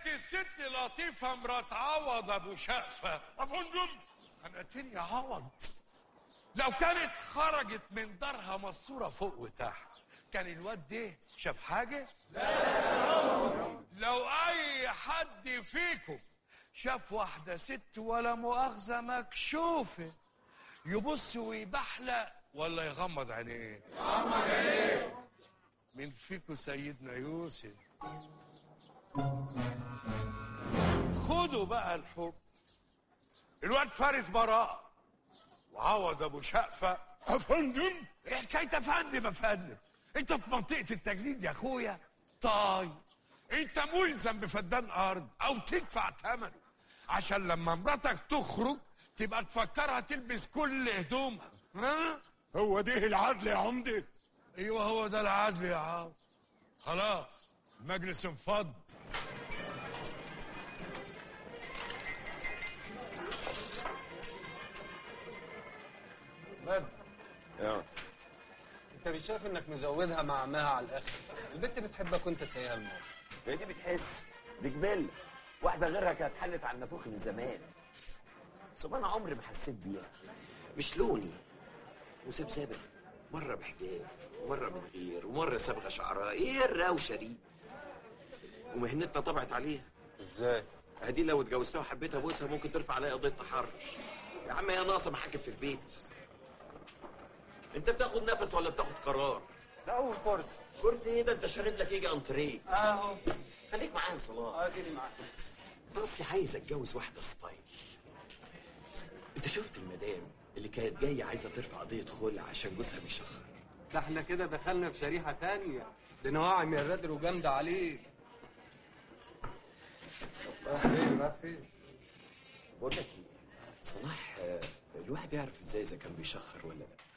انت الست لطيفة مرات عوض ابو شقفة افندم خنقتني يا عوض لو كانت خرجت من دارها مصورة فوق وتحت كان الواد ده شاف حاجة؟ لا لو أي حد فيكم شاف واحدة ست ولا مؤاخذة مكشوفة يبص ويبحلق ولا يغمض عينيه؟ يغمض عينيه مين فيكم سيدنا يوسف؟ خدوا بقى الحب الواد فارس براء وعوض ابو شقفه افندم ايه حكايه يا فندم يا فندم انت في منطقه التجنيد يا اخويا طيب انت ملزم بفدان ارض او تدفع ثمنه عشان لما مراتك تخرج تبقى تفكرها تلبس كل هدومها ها هو ده العدل يا عمده ايوه هو ده العدل يا عم خلاص المجلس انفض بدر اه انت مش شايف انك مزودها مع عمها على الاخر البنت بتحبك وانت سايقها الموت هي دي بتحس دي جبله واحده غيرها كانت حلت على النافوخ من زمان بس انا عمري ما حسيت بيها مش لوني وسبسبه مره بحجاب ومره من غير ومره صبغه شعرها ايه الروشه دي ومهنتنا طبعت عليها ازاي هدي لو اتجوزتها وحبيت ابوسها ممكن ترفع عليا قضيه تحرش يا عم هي ناقصه محاكم في البيت انت بتاخد نفس ولا بتاخد قرار لا اول كرسي كرسي ايه ده انت شارب لك يجي انتريه اهو خليك معايا يا صلاح اديني معاك بصي عايز اتجوز واحده ستايل انت شفت المدام اللي كانت جايه عايزه ترفع قضيه خلع عشان جوزها بيشخر ده احنا كده دخلنا في شريحه تانية دي نواعم يا الرادر وجامده عليك رايح فين رايح فين بقول لك ايه صلاح آه، الواحد يعرف ازاي اذا كان بيشخر ولا لا